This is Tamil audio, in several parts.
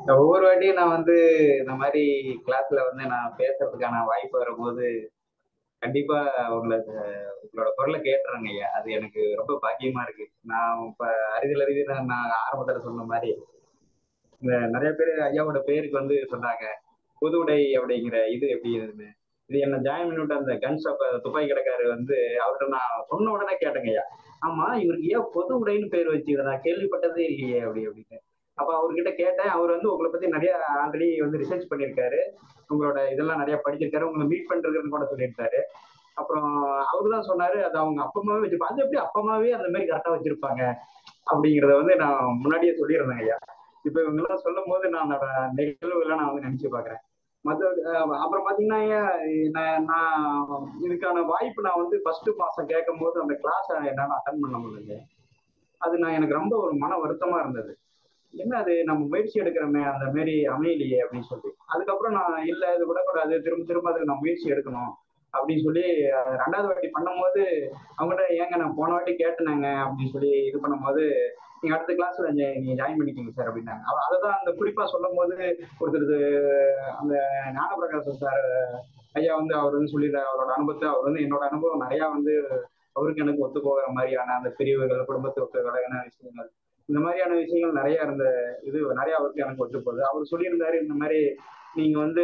இந்த ஒவ்வொரு வாட்டியும் நான் வந்து இந்த மாதிரி கிளாஸ்ல வந்து நான் பேசுறதுக்கான வாய்ப்பு வரும்போது கண்டிப்பா உங்களுக்கு உங்களோட குரலை கேட்டுறேங்க ஐயா அது எனக்கு ரொம்ப பாக்கியமா இருக்கு நான் இப்ப அரிதில் அரிதில் நான் ஆரம்பத்துல சொன்ன மாதிரி இந்த நிறைய பேர் ஐயாவோட பேருக்கு வந்து சொன்னாங்க புது உடை அப்படிங்கிற இது எப்படி இதுன்னு இது என்ன ஜாயின் பண்ணி விட்ட அந்த கன் ஷாப் துப்பாக்கி கடைக்காரு வந்து அவர்கிட்ட நான் சொன்ன உடனே கேட்டேங்க ஐயா ஆமா இவருக்கு ஏன் பொது உடைன்னு பேர் வச்சு இதை நான் கேள்விப்பட்டதே இல்லையே அப்படி அப்படின்னு அப்ப அவர்கிட்ட கேட்டேன் அவர் வந்து உங்களை பத்தி நிறைய ஆல்ரெடி வந்து ரிசர்ச் பண்ணியிருக்காரு உங்களோட இதெல்லாம் நிறைய படிச்சிருக்காரு உங்களை மீட் பண்றதுன்னு கூட சொல்லியிருக்காரு அப்புறம் அவரு தான் சொன்னாரு அது அவங்க அப்பமாவே வச்சிருப்பாங்க அது எப்படி அப்பமாவே அந்த மாதிரி கரெக்டா வச்சிருப்பாங்க அப்படிங்கிறத வந்து நான் முன்னாடியே சொல்லியிருந்தேன் ஐயா இப்ப இவங்க எல்லாம் சொல்லும் போது நான் அதோட நிகழ்வுகளை நான் வந்து நினைச்சு பாக்குறேன் மற்ற அப்புறம் பாத்தீங்கன்னா ஐயா, நான் நான் இதுக்கான வாய்ப்பு நான் வந்து ஃபர்ஸ்ட் மாசம் கேட்கும் போது அந்த கிளாஸ் என்னால அட்டன் பண்ண முடியல அது நான் எனக்கு ரொம்ப ஒரு மன வருத்தமா இருந்தது என்ன அது நம்ம முயற்சி எடுக்கிறோமே அந்த மாரி அமையலையே அப்படின்னு சொல்லி அதுக்கப்புறம் நான் இல்ல இது விடக்கூடாது திரும்ப திரும்ப அதுக்கு நான் முயற்சி எடுக்கணும் அப்படின்னு சொல்லி அஹ், ரெண்டாவது வாட்டி பண்ணும்போது அவங்ககிட்ட ஏங்க நான் போன வாட்டி கேட்டேனாங்க அப்படின்னு சொல்லி இது பண்ணும்போது நீங்க அடுத்த கிளாஸ்ல நீங்க ஜாயின் பண்ணிக்கீங்க சார் அப்படின்னாங்க அவ- அததான் அந்த குறிப்பா சொல்லும் போது ஒருத்தர் அந்த ஞானபிரகாசம் சார் ஐயா வந்து அவர் வந்து சொல்லிடுறாரு அவரோட அனுபவத்தை அவர் வந்து என்னோட அனுபவம் நிறைய வந்து அவருக்கு எனக்கு ஒத்து போகிற மாதிரியான அந்த பிரிவுகள் குடும்பத்தை ஒத்து வழங்கின விஷயங்கள் இந்த மாதிரியான விஷயங்கள் நிறைய இருந்த இது நிறைய அவருக்கு எனக்கு ஒத்து போகுது அவர் சொல்லியிருந்தாரு இந்த மாதிரி நீங்க வந்து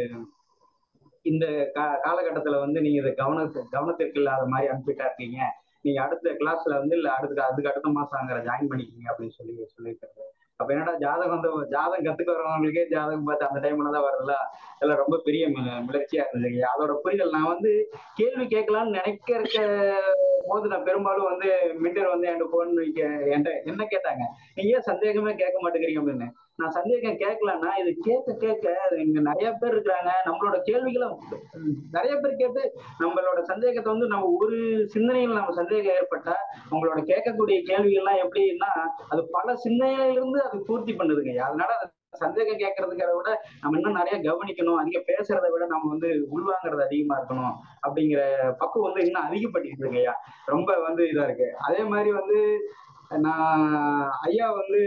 இந்த கா காலகட்டத்துல வந்து நீங்க இதை கவனத்து கவனத்திற்கு இல்லாத மாதிரி அனுப்பிட்டா இருக்கீங்க நீங்க அடுத்த கிளாஸ்ல வந்து இல்ல அடுத்த அதுக்கு அடுத்த மாசம் அங்க ஜாயின் பண்ணிக்கிங்க அப்படின்னு சொல்லி சொல்லியிருக்காரு அப்ப என்னடா ஜாதகம் வந்து ஜாதகம் கத்துக்க வரவங்களுக்கே ஜாதகம் பார்த்து அந்த டைம்ல தான் வருதுல அதெல்லாம் ரொம்ப பெரிய மி- மிளர்ச்சியா இருந்தது அதோட புரிதல் நான் வந்து கேள்வி கேட்கலாம்னு நினைக்க இருக்க போது நான் பெரும்பாலும் வந்து மின்டர் வந்து என்கிட்ட போன் வைக்க என்கிட்ட என்ன கேட்டாங்க நீங்க ஏன் சந்தேகமே கேட்க மாட்டேங்கிறீங்க அப்படின்னு நான் சந்தேகம் கேட்கலன்னா இது கேட்க கேட்க இங்க நிறைய பேர் இருக்கிறாங்க நம்மளோட கேள்விகளை உம், நிறைய பேர் கேட்டு நம்மளோட சந்தேகத்தை வந்து நம்ம ஒரு சிந்தனையில் நம்ம சந்தேகம் ஏற்பட்டா உங்களோட கேட்கக்கூடிய கேள்விகள்லாம் எப்படின்னா அது பல சிந்தனையிலிருந்து அது பூர்த்தி பண்ணுதுங்க அதனால அது சந்தேகம் கேட்கறதுக்கிறத விட நம்ம இன்னும் நிறைய கவனிக்கணும் அதிக பேசுறதை விட நம்ம வந்து உள்வாங்கிறது அதிகமா இருக்கணும் அப்படிங்கிற பக்குவம் வந்து இன்னும் அதிகப்பட்டிருக்குங்க ஐயா ரொம்ப வந்து இதா இருக்கு அதே மாதிரி வந்து நான் ஐயா வந்து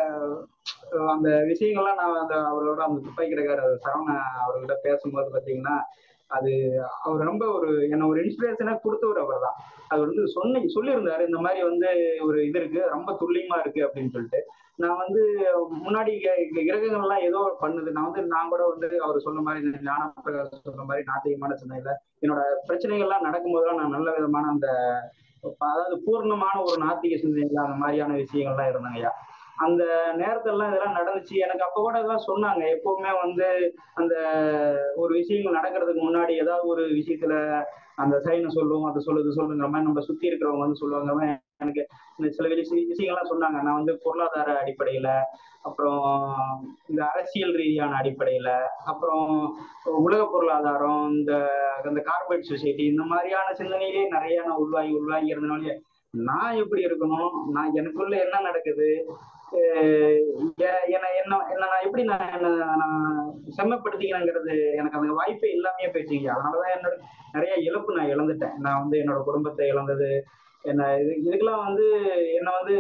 அஹ், அந்த விஷயங்கள்லாம் நான் அந்த அவரோட அந்த துப்பாக்கி கிடக்கார சரவண அவர்கிட்ட பேசும்போது பாத்தீங்கன்னா அது அவர் ரொம்ப ஒரு என்ன ஒரு இன்ஸ்பிரேஷனா கொடுத்தவர் அவர் தான் அது வந்து சொன்ன சொல்லியிருந்தாரு இந்த மாதிரி வந்து ஒரு இது இருக்கு ரொம்ப துல்லியமா இருக்கு அப்படின்னு சொல்லிட்டு நான் வந்து முன்னாடி கே- கே- கிரகங்கள்லாம் ஏதோ பண்ணுது நான் வந்து நான் கூட வந்து அவர் சொன்ன மாதிரி இந்த ஞான பிரகாஷ் சொன்ன மாதிரி நாத்திகமான சிந்தனையில என்னோட பிரச்சனைகள்லாம் நடக்கும்போதெல்லாம் நான் நல்ல விதமான அந்த அதாவது பூர்ணமான ஒரு நாத்திக சிந்தனைகள் அந்த மாதிரியான விஷயங்கள்லாம் இருந்தாங்க ஐயா அந்த நேரத்திலலாம் இதெல்லாம் நடந்துச்சு எனக்கு அப்ப கூட இதெல்லாம் சொன்னாங்க எப்பவுமே வந்து அந்த ஒரு விஷயங்கள் நடக்கிறதுக்கு முன்னாடி ஏதாவது ஒரு விஷயத்துல அந்த சைனை சொல்லும் அது சொல்லுது சொல்லுங்கிற மாதிரி நம்ம சுத்தி இருக்கிறவங்க வந்து சொல்லுவாங்க எனக்கு இந்த சில விஷய விஷயங்கள்லாம் சொன்னாங்க நான் வந்து பொருளாதார அடிப்படையில அப்புறம் இந்த அரசியல் ரீதியான அடிப்படையில அப்புறம் உலக பொருளாதாரம் இந்த இந்த கார்பரேட் சொசைட்டி இந்த மாதிரியான சிந்தனையிலே நிறைய நான் உள்வாங்கி உள்வாங்கி இருந்தனாலே நான் எப்படி இருக்கணும் நான் எனக்குள்ள என்ன நடக்குது அஹ் எ- என்ன என்ன என்ன நான் எப்படி நான் என்ன நான் செம்மப்படுத்திக்கிறேங்கிறது எனக்கு அந்த வாய்ப்பே இல்லாமையே போயிடுச்சுங்க அதனாலதான் என்னோட நிறைய இழப்பு நான் இழந்துட்டேன் நான் வந்து என்னோட குடும்பத்தை இழந்தது என்ன இது இதுக்கெல்லாம் வந்து என்ன வந்து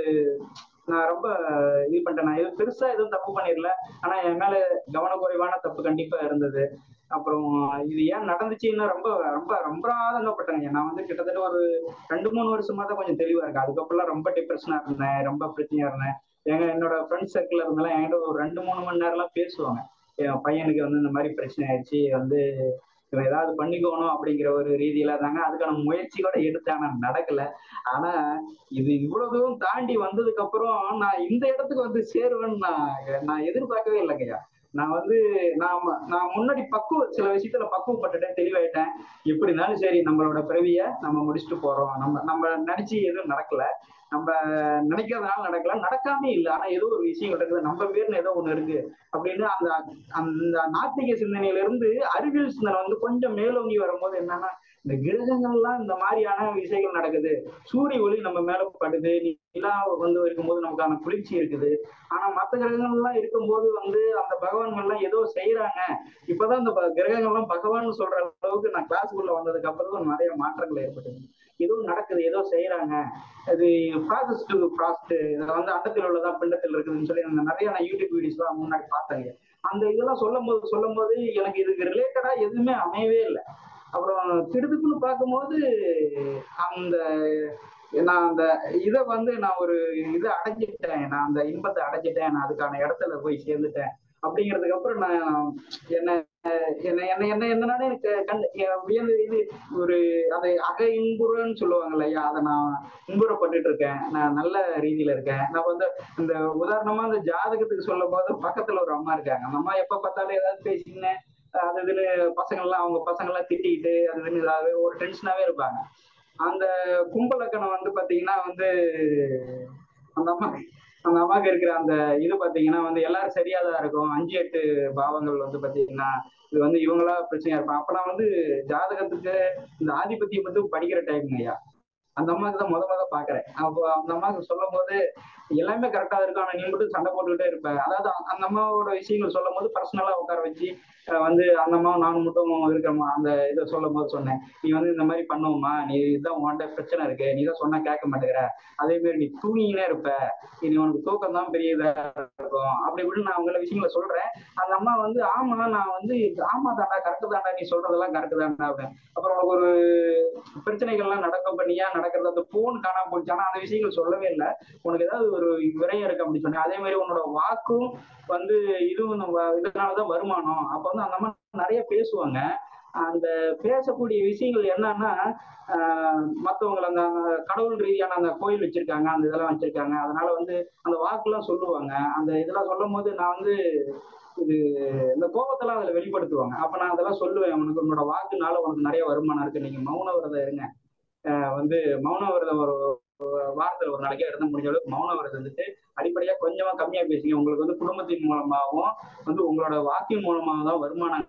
நான் ரொம்ப இது பண்ணிட்டேன் நான் இது பெருசா எதுவும் தப்பு பண்ணிடல ஆனா என் மேல கவனக்குறைவான தப்பு கண்டிப்பா இருந்தது அப்புறம் இது ஏன் நடந்துச்சுன்னா ரொம்ப ரொம்ப ரொம்ப ஆதங்கப்பட்டேங்க நான் வந்து கிட்டத்தட்ட ஒரு ரெண்டு மூணு வருஷமா தான் கொஞ்சம் தெளிவா இருக்கு அதுக்கப்புறம் ரொம்ப டிப்ரெஷனா இருந்தேன் ரொம்ப பிரச்சனையா இருந்தேன் எங்க என்னோட ஃப்ரெண்ட்ஸ் சர்க்கிள் இருந்தாலும் என்கிட்ட ஒரு ரெண்டு மூணு மணி நேரம்லாம் பேசுவாங்க என் பையனுக்கு வந்து இந்த மாதிரி பிரச்சனை ஆயிடுச்சு வந்து இவன் ஏதாவது பண்ணிக்கணும் அப்படிங்கிற ஒரு ரீதியில இருந்தாங்க அதுக்கான முயற்சி கூட எடுத்தேன் ஆனா நடக்கல ஆனா இது இவ்வளவு தூரம் தாண்டி வந்ததுக்கு அப்புறம் நான் இந்த இடத்துக்கு வந்து சேருவேன்னு நான் நான் எதிர்பார்க்கவே இல்லைங்கய்யா நான் வந்து நான் ம- நான் முன்னாடி பக்குவ சில விஷயத்துல பக்குவப்பட்டுட்டேன் தெளிவாயிட்டேன் எப்படி இருந்தாலும் சரி நம்மளோட பிறவிய நம்ம முடிச்சுட்டு போறோம் நம்ம நம்ம நினைச்சு எதுவும் நடக்கல நம்ம நினைக்கிறதுனால நடக்கல நடக்காம இல்லை ஆனா ஏதோ ஒரு விஷயம் நடக்குது நம்ம பேர்னு ஏதோ ஒண்ணு இருக்கு அப்படின்னு அந்த அந்த நாத்திக சிந்தனையில இருந்து அறிவியல் சிந்தனை வந்து கொஞ்சம் மேலோங்கி வரும்போது என்னன்னா இந்த கிரகங்கள்லாம் இந்த மாதிரியான விஷயங்கள் நடக்குது சூரிய ஒளி நம்ம மேல படுது நிலா வந்து இருக்கும்போது நமக்கான குளிர்ச்சி இருக்குது ஆனா மத்த கிரகங்கள்லாம் இருக்கும்போது வந்து அந்த பகவான்கள்லாம் ஏதோ செய்யறாங்க இப்பதான் இந்த ப- கிரகங்கள்லாம் பகவான் சொல்ற அளவுக்கு நான் கிளாஸுக்குள்ள வந்ததுக்கு அப்புறம் தான் நிறைய மாற்றங்கள் ஏற்பட்டது ஏதோ நடக்குது ஏதோ செய்யறாங்க அது ப்ராசஸ் டு ப்ராஸ்ட் இதை வந்து அண்டத்தில் உள்ளதா பிண்டத்தில் இருக்குதுன்னு சொல்லி நான் நிறைய நான் யூடியூப் வீடியோஸ்லாம் முன்னாடி பார்த்தேங்க அந்த இதெல்லாம் சொல்லும் போது சொல்லும் போது எனக்கு இதுக்கு ரிலேட்டடா எதுவுமே அமையவே இல்லை அப்புறம் திடுதுப்புன்னு பார்க்கும்போது அந்த நான் அந்த இதை வந்து நான் ஒரு இதை அடைஞ்சிட்டேன் நான் அந்த இன்பத்தை அடைஞ்சிட்டேன் நான் அதுக்கான இடத்துல போய் சேர்ந்துட்டேன் அப்படிங்கிறதுக்கு அப்புறம் நான் என்ன என்ன என்ன என்ன என்னன்னா எனக்கு கண் வியந்து இது ஒரு அதை அக இன்புறன்னு சொல்லுவாங்க இல்லையா அதை நான் இன்புறப்பட்டுட்டு இருக்கேன் நான் நல்ல ரீதியில இருக்கேன் நான் வந்து இந்த உதாரணமா இந்த ஜாதகத்துக்கு சொல்லும் போது பக்கத்துல ஒரு அம்மா இருக்காங்க அந்த அம்மா எப்ப பார்த்தாலும் ஏதாவது பேசிக்கின்னு அது இதுன்னு பசங்கள்லாம் அவங்க பசங்கள்லாம் திட்டிக்கிட்டு அது இதுன்னு ஏதாவது ஒரு டென்ஷனாவே இருப்பாங்க அந்த கும்பலக்கணம் வந்து பாத்தீங்கன்னா வந்து அந்த அம்மா அந்த அம்மாவுக்கு இருக்கிற அந்த இது பாத்தீங்கன்னா வந்து எல்லாரும் சரியாதான் இருக்கும் அஞ்சு எட்டு பாவங்கள் வந்து பாத்தீங்கன்னா இது வந்து இவங்களா பிரச்சனையா இருப்பாங்க அப்ப நான் வந்து ஜாதகத்துக்கு இந்த ஆதிபத்தியம் வந்து படிக்கிற டைம் ஐயா அந்த அம்மாவுக்கு தான் முத முத பாக்குறேன் அப்போ அந்த அம்மாவுக்கு சொல்லும் போது எல்லாமே கரெக்டா இருக்கும் ஆனா நீ மட்டும் சண்டை போட்டுக்கிட்டே இருப்ப அதாவது அந்த அம்மாவோட விஷயங்கள் சொல்லும் போது பர்சனலா உட்கார வச்சு வந்து அந்த அம்மா நானும் மட்டும் இருக்கிறோமா அந்த இதை சொல்லும் போது சொன்னேன் நீ வந்து இந்த மாதிரி பண்ணுவோமா நீ இதுதான் உன்கிட்ட பிரச்சனை இருக்கு நீ தான் சொன்னா கேட்க மாட்டேங்கிற அதே மாதிரி நீ தூங்கினே இருப்ப இனி உனக்கு தூக்கம் தான் பெரிய இதா இருக்கும் அப்படி இப்படின்னு நான் உங்களை விஷயங்கள சொல்றேன் அந்த அம்மா வந்து ஆமா நான் வந்து ஆமா தாண்டா கரெக்டு தாண்டா நீ சொல்றதெல்லாம் கரெக்டு தாண்டா அப்படின்னு அப்புறம் உனக்கு ஒரு பிரச்சனைகள்லாம் நடக்க பண்ணியா நடக்கிறது அந்த போன் காணாம போச்சு ஆனா அந்த விஷயங்கள் சொல்லவே இல்லை உனக்கு ஏதாவது ஒரு விரையம் இருக்கு அப்படின்னு சொன்னேன் அதே மாதிரி உன்னோட வாக்கும் வந்து இதுவும் நம்ம இதனாலதான் வருமானம் அப்ப வந்து அந்த அம்மா நிறைய பேசுவாங்க அந்த பேசக்கூடிய விஷயங்கள் என்னன்னா மற்றவங்களை அந்த கடவுள் ரீதியான அந்த கோயில் வச்சிருக்காங்க அந்த இதெல்லாம் வச்சிருக்காங்க அதனால வந்து அந்த வாக்குலாம் சொல்லுவாங்க அந்த இதெல்லாம் சொல்லும் போது நான் வந்து இது இந்த கோபத்தெல்லாம் அதுல வெளிப்படுத்துவாங்க அப்ப நான் அதெல்லாம் சொல்லுவேன் உனக்கு உன்னோட வாக்குனால உனக்கு நிறைய வருமானம் இருக்கு நீங்க மௌன விரதம் இருங்க வந்து மௌன விரதம் ஒரு வாரத்துல ஒரு நாளைக்கே இருந்து முடிஞ்ச அளவுக்கு மௌன விரதம் இருந்துட்டு அடிப்படையா கொஞ்சமா கம்மியா பேசுங்க உங்களுக்கு வந்து குடும்பத்தின் மூலமாகவும் வந்து உங்களோட வாக்கின் மூலமாக தான் வருமானம்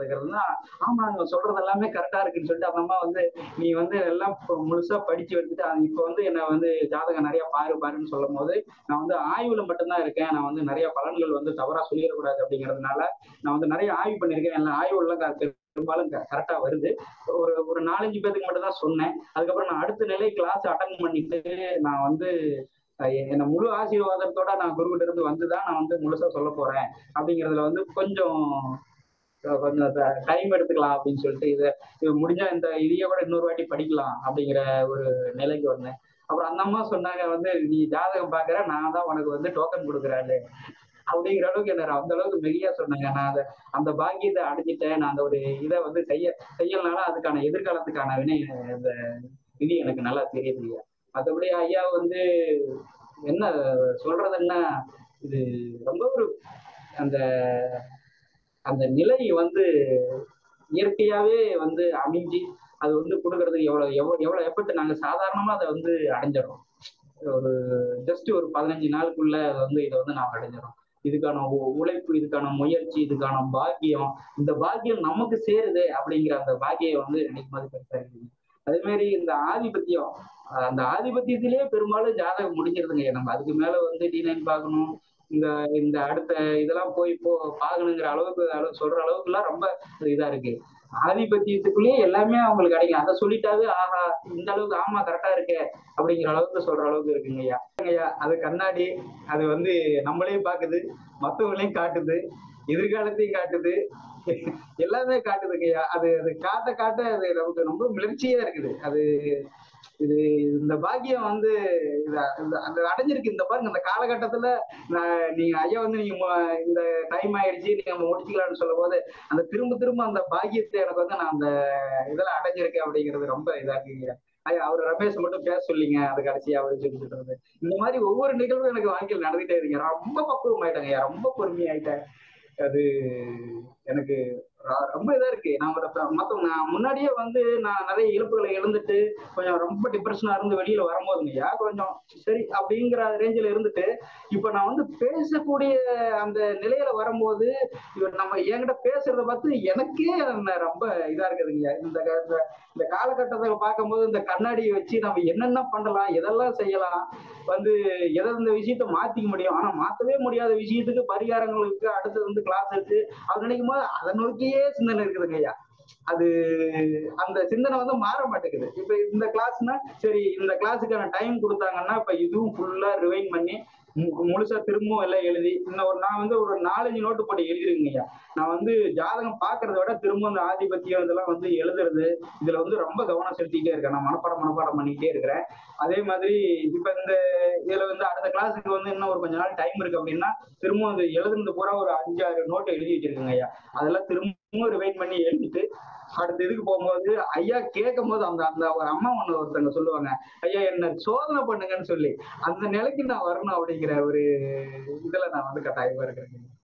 ஆமா அவங்க சொல்றது எல்லாமே கரெக்டா இருக்குன்னு சொல்லிட்டு அந்த அம்மா வந்து நீ வந்து எல்லாம் முழுசா படிச்சு எடுத்துட்டு இப்ப வந்து என்ன வந்து ஜாதகம் நிறைய பாரு பாருன்னு சொல்லும் போது நான் வந்து ஆய்வுல மட்டும்தான் இருக்கேன் நான் வந்து நிறைய பலன்கள் வந்து தவறா சொல்லிடக்கூடாது அப்படிங்கிறதுனால நான் வந்து நிறைய ஆய்வு பண்ணியிருக்கேன் எல்லா ஆய்வுலாம் பெரும்பாலும் கரெக்டா வருது ஒரு ஒரு நாலஞ்சு பேருக்கு மட்டும் தான் சொன்னேன் அதுக்கப்புறம் நான் அடுத்த நிலை கிளாஸ் அட்டன் பண்ணிட்டு நான் வந்து என்ன முழு ஆசீர்வாதத்தோட நான் குருகிட்ட இருந்து வந்துதான் நான் வந்து முழுசா சொல்ல போறேன் அப்படிங்கிறதுல வந்து கொஞ்சம் கொஞ்சம் டைம் எடுத்துக்கலாம் அப்படின்னு சொல்லிட்டு இதை இது முடிஞ்சா இந்த இதையே கூட இன்னொரு வாட்டி படிக்கலாம் அப்படிங்கிற ஒரு நிலைக்கு வந்தேன் அப்புறம் அந்த அம்மா சொன்னாங்க வந்து நீ ஜாதகம் பாக்குற நான் தான் உனக்கு வந்து டோக்கன் கொடுக்குறாரு அப்படிங்கிற அளவுக்கு என்ன அந்த அளவுக்கு மெலியா சொன்னாங்க நான் அதை அந்த பாக்கியத்தை அடைஞ்சிட்டேன் நான் அந்த ஒரு இதை வந்து செய்ய செய்யலனால அதுக்கான எதிர்காலத்துக்கான வினை இந்த விதி எனக்கு நல்லா தெரியுது இல்லையா மற்றபடி ஐயா வந்து என்ன சொல்றது என்ன இது ரொம்ப ஒரு அந்த அந்த நிலை வந்து இயற்கையாவே வந்து அமைஞ்சு அது வந்து கொடுக்கறதுக்கு எவ்வளவு எவ்வளவு எவ்வளவு எஃபர்ட் நாங்க சாதாரணமா அதை வந்து அடைஞ்சிடறோம் ஒரு ஜஸ்ட் ஒரு பதினஞ்சு நாளுக்குள்ள வந்து இதை வந்து நாம் அடைஞ்சிடறோம் இதுக்கான உழைப்பு இதுக்கான முயற்சி இதுக்கான பாக்கியம் இந்த பாக்கியம் நமக்கு சேருது அப்படிங்கிற அந்த பாக்கியம் வந்து நினைக்கும் போது பெருசா இருக்குது அதே மாதிரி இந்த ஆதிபத்தியம் அந்த ஆதிபத்தியத்திலேயே பெரும்பாலும் ஜாதகம் முடிஞ்சிருதுங்க நம்ம அதுக்கு மேல வந்து டி நைன் பார்க்கணும் இந்த இந்த அடுத்த இதெல்லாம் போய் போ பார்க்கணுங்கிற அளவுக்கு அளவு சொல்ற அளவுக்கு எல்லாம் ரொம்ப இதா இருக்கு ஆதிபத்தியத்துக்குள்ளேயே எல்லாமே அவங்களுக்கு கிடைக்கும் அதை சொல்லிட்டாவே ஆஹா இந்த அளவுக்கு ஆமா கரெக்டா இருக்கே அப்படிங்கிற அளவுக்கு சொல்ற அளவுக்கு இருக்குங்க ஐயா ஐயா அது கண்ணாடி அது வந்து நம்மளையும் பாக்குது மத்தவங்களையும் காட்டுது எதிர்காலத்தையும் காட்டுது எல்லாமே காட்டுதுங்கய்யா அது அது காட்ட காட்ட அது நமக்கு ரொம்ப மிளர்ச்சியா இருக்குது அது இது இந்த பாக்கியம் வந்து அந்த அடைஞ்சிருக்கு இந்த பாருங்க இந்த காலகட்டத்துல நீங்க ஐயா வந்து நீங்க இந்த டைம் ஆயிடுச்சு நீங்க முடிச்சுக்கலாம்னு சொல்லும் போது அந்த திரும்ப திரும்ப அந்த பாக்கியத்தை எனக்கு வந்து நான் அந்த இதெல்லாம் அடைஞ்சிருக்கேன் அப்படிங்கிறது ரொம்ப இதா இருக்குங்க ஐயா அவர் ரமேஷ் மட்டும் பேச சொல்லிங்க அது கடைசியா அவர் சொல்லிட்டு இந்த மாதிரி ஒவ்வொரு நிகழ்வும் எனக்கு வாழ்க்கையில் நடந்துட்டே இருக்கீங்க ரொம்ப பக்குவம் ஆயிட்டேங்க ஐயா ரொம்ப பொறுமையாயிட்டேன் அது எனக்கு ரொம்ப இதா இருக்கு நான் மத்தவங்க நான் முன்னாடியே வந்து நான் நிறைய இழப்புகளை இழந்துட்டு கொஞ்சம் ரொம்ப டிப்ரெஷனா இருந்து வெளியில வரும்போதுங்கய்யா கொஞ்சம் சரி அப்படிங்கிற ரேஞ்சில் இருந்துட்டு இப்ப நான் வந்து பேசக்கூடிய அந்த நிலையில வரும்போது நம்ம என்கிட்ட பேசுறத பார்த்து எனக்கே ரொம்ப இதா இருக்குதுங்க இந்த இந்த காலகட்டத்தை பார்க்கும்போது இந்த கண்ணாடியை வச்சு நம்ம என்னென்ன பண்ணலாம் எதெல்லாம் செய்யலாம் வந்து எதை இந்த விஷயத்த மாத்திக்க முடியும் ஆனா மாத்தவே முடியாத விஷயத்துக்கு பரிகாரங்களுக்கு அடுத்தது வந்து கிளாஸ் இருக்கு அது நினைக்கும் போது அதை நோக்கியே சிந்தனை இருக்குதுங்க ஐயா அது அந்த சிந்தனை வந்து மாற மாட்டேங்குது இப்ப இந்த கிளாஸ்னா சரி இந்த கிளாஸுக்கான டைம் கொடுத்தாங்கன்னா இப்ப இதுவும் ஃபுல்லா ரிவைன் பண்ணி மு- முழுசா திரும்பவும் எல்லாம் எழுதி இன்னும் ஒரு நான் வந்து ஒரு நாலஞ்சு நோட்டு போட்டு எழுதிருக்கீங்க நான் வந்து ஜாதகம் பாக்குறத விட திரும்ப அந்த ஆதிபத்தியம் இதெல்லாம் வந்து எழுதுறது இதுல வந்து ரொம்ப கவனம் செலுத்திட்டே இருக்கேன் நான் மனப்பாடம் மனப்பாடம் பண்ணிட்டே இருக்கிறேன் அதே மாதிரி இப்ப இந்த இதுல வந்து அடுத்த கிளாஸுக்கு வந்து இன்னும் ஒரு கொஞ்ச நாள் டைம் இருக்கு அப்படின்னா திரும்ப அந்த எழுதுனது பூரா ஒரு அஞ்சாறு நோட்டு எழுதி வச்சிருக்கேங்க ஐயா அதெல்லாம் திரும்பவும் ரிவைன் பண்ணி எழுதிட்டு அடுத்த இதுக்கு போகும்போது ஐயா கேட்கும் போது அந்த அந்த ஒரு அம்மா ஒண்ணு ஒருத்தங்க சொல்லுவாங்க ஐயா என்ன சோதனை பண்ணுங்கன்னு சொல்லி அந்த நிலைக்கு நான் வரணும் அப்படிங்கிற ஒரு இதுல நான் வந்து கட்டாயமா இருக்கிறேன்